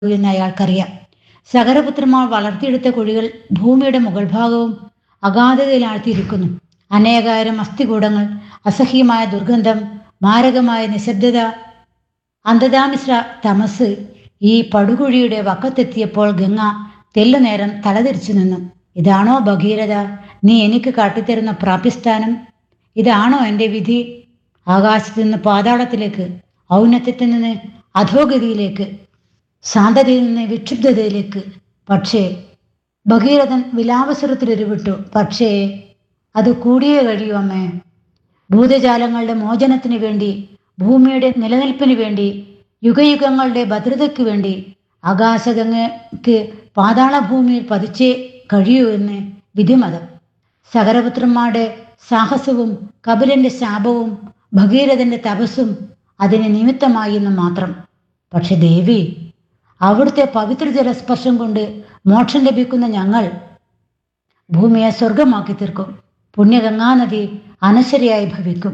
എന്ന് അയാൾക്കറിയാം സകരപുത്രന്മാർ വളർത്തിയെടുത്ത കുഴികൾ ഭൂമിയുടെ മുകൾ ഭാഗവും അഗാധതയിൽ ആഴ്ത്തിയിരിക്കുന്നു അനേകായിരം അസ്ഥികൂടങ്ങൾ അസഹ്യമായ ദുർഗന്ധം മാരകമായ നിശബ്ദത അന്ധതാമിശ്ര തമസ് ഈ പടുകുഴിയുടെ വക്കത്തെത്തിയപ്പോൾ ഗംഗ തെല്ലുനേരം തലതിരിച്ചു നിന്നു ഇതാണോ ഭഗീരഥ നീ എനിക്ക് കാട്ടിത്തരുന്ന പ്രാപ്യസ്ഥാനം ഇതാണോ എൻ്റെ വിധി ആകാശത്ത് നിന്ന് പാതാളത്തിലേക്ക് ഔന്നത്യത്തിൽ നിന്ന് അധോഗതിയിലേക്ക് ശാന്തതയിൽ നിന്ന് വിക്ഷുബ്ധതയിലേക്ക് പക്ഷേ ഭഗീരഥൻ വിലാപസ്വരത്തിൽ ഉരുവിട്ടു പക്ഷേ അത് കൂടിയേ കഴിയൂ അമ്മേ ഭൂതജാലങ്ങളുടെ മോചനത്തിന് വേണ്ടി ഭൂമിയുടെ നിലനിൽപ്പിന് വേണ്ടി യുഗയുഗങ്ങളുടെ ഭദ്രതയ്ക്ക് വേണ്ടി ആകാശഗംഗയ്ക്ക് പാതാളഭൂമിയിൽ പതിച്ചേ കഴിയൂ എന്ന് വിധിമതം സകരപുത്രന്മാരുടെ സാഹസവും കപിലന്റെ ശാപവും ഭഗീരഥന്റെ തപസ്സും അതിന് നിമിത്തമായി എന്ന് മാത്രം പക്ഷെ ദേവി അവിടുത്തെ പവിത്ര ജലസ്പർശം കൊണ്ട് മോക്ഷം ലഭിക്കുന്ന ഞങ്ങൾ ഭൂമിയെ സ്വർഗമാക്കി തീർക്കും പുണ്യഗംഗാനദി അനശ്വരയായി ഭവിക്കും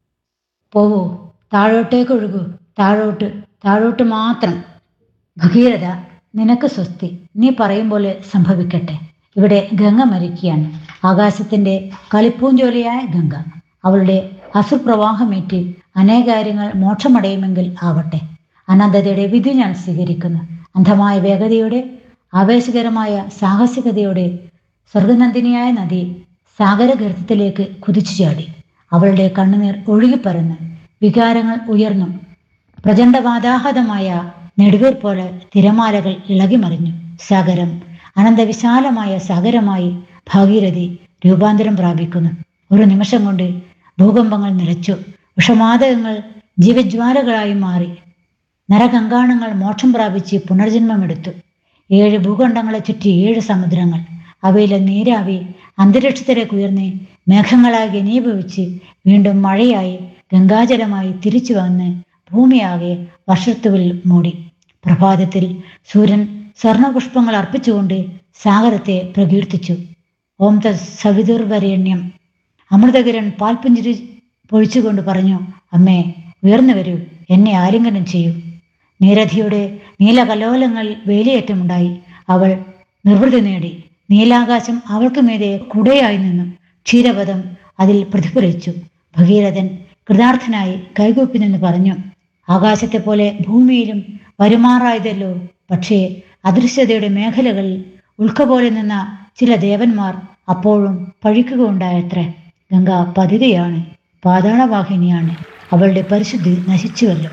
പോവൂ താഴോട്ടേക്ക് ഒഴുകൂ താഴോട്ട് താഴോട്ട് മാത്രം ഭഗീരഥ നിനക്ക് സ്വസ്തി നീ പറയും പോലെ സംഭവിക്കട്ടെ ഇവിടെ ഗംഗ മരിക്കുകയാണ് ആകാശത്തിന്റെ കളിപ്പൂഞ്ചോലയായ ഗംഗ അവളുടെ അസുപ്രവാഹമേറ്റ് അനേകാര്യങ്ങൾ മോക്ഷമടയുമെങ്കിൽ ആവട്ടെ അനന്തതയുടെ വിധി ഞാൻ സ്വീകരിക്കുന്നു അന്ധമായ വേഗതയോടെ ആവേശകരമായ സാഹസികതയോടെ സ്വർഗനന്ദിനിയായ നദി സാഗരഗർത്തത്തിലേക്ക് കുതിച്ചു ചാടി അവളുടെ കണ്ണുനീർ ഒഴുകിപ്പറന്ന് വികാരങ്ങൾ ഉയർന്നു പ്രചണ്ഡവാദാഹതമായ നെടുവീർ പോലെ തിരമാലകൾ ഇളകിമറിഞ്ഞു സാഗരം അനന്തവിശാലമായ സാഗരമായി ഭാഗീരഥി രൂപാന്തരം പ്രാപിക്കുന്നു ഒരു നിമിഷം കൊണ്ട് ഭൂകമ്പങ്ങൾ നിലച്ചു വിഷമാതകങ്ങൾ ജീവജ്വാലകളായി മാറി നരകങ്കാണങ്ങൾ മോക്ഷം പ്രാപിച്ച് പുനർജന്മമെടുത്തു ഏഴ് ഭൂഖണ്ഡങ്ങളെ ചുറ്റി ഏഴ് സമുദ്രങ്ങൾ അവയിലെ നീരാവി അന്തരീക്ഷത്തിലേക്ക് ഉയർന്ന് മേഘങ്ങളായി ഘനീഭവിച്ച് വീണ്ടും മഴയായി ഗംഗാജലമായി തിരിച്ചു വന്ന് ഭൂമിയാകെ വർഷത്തുവിൽ മൂടി പ്രഭാതത്തിൽ സൂര്യൻ സ്വർണപുഷ്പങ്ങൾ അർപ്പിച്ചുകൊണ്ട് സാഗരത്തെ പ്രകീർത്തിച്ചു ഓം ത സവിതുർവരേണ്യം അമൃതകിരൺ പാൽപുഞ്ചിരി പൊഴിച്ചുകൊണ്ട് പറഞ്ഞു അമ്മേ ഉയർന്നു വരൂ എന്നെ ആലിംഗനം ചെയ്യൂ നീരധിയുടെ നീലകലോലങ്ങൾ വേലിയേറ്റമുണ്ടായി അവൾ നിർവൃതി നേടി നീലാകാശം അവൾക്ക് മീതെ കുടയായി നിന്നു ക്ഷീരപദം അതിൽ പ്രതിഫലിച്ചു ഭഗീരഥൻ കൃതാർത്ഥനായി കൈകൂപ്പി നിന്ന് പറഞ്ഞു ആകാശത്തെ പോലെ ഭൂമിയിലും വരുമാറായതല്ലോ പക്ഷേ അദൃശ്യതയുടെ മേഖലകളിൽ ഉൾക്ക പോലെ നിന്ന ചില ദേവന്മാർ അപ്പോഴും പഴിക്കുക ഉണ്ടായത്രേ ഗംഗ പതിതയാണ് പാതാളവാഹിനിയാണ് അവളുടെ പരിശുദ്ധി നശിച്ചുവല്ലോ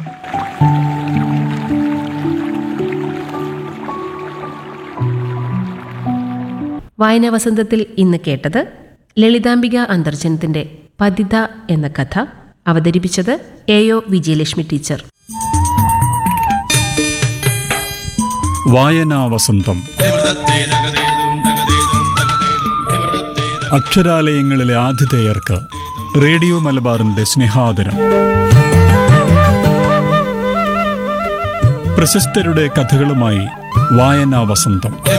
വായനാ വസന്തത്തിൽ ഇന്ന് കേട്ടത് ലളിതാംബിക അന്തർജനത്തിന്റെ പതിത എന്ന കഥ അവതരിപ്പിച്ചത് എ ഒ വിജയലക്ഷ്മി ടീച്ചർ വായനാ വസന്തം അക്ഷരാലയങ്ങളിലെ ആതിഥേയർക്ക് റേഡിയോ മലബാറിന്റെ സ്നേഹാദരം പ്രശസ്തരുടെ കഥകളുമായി വായനാ വസന്തം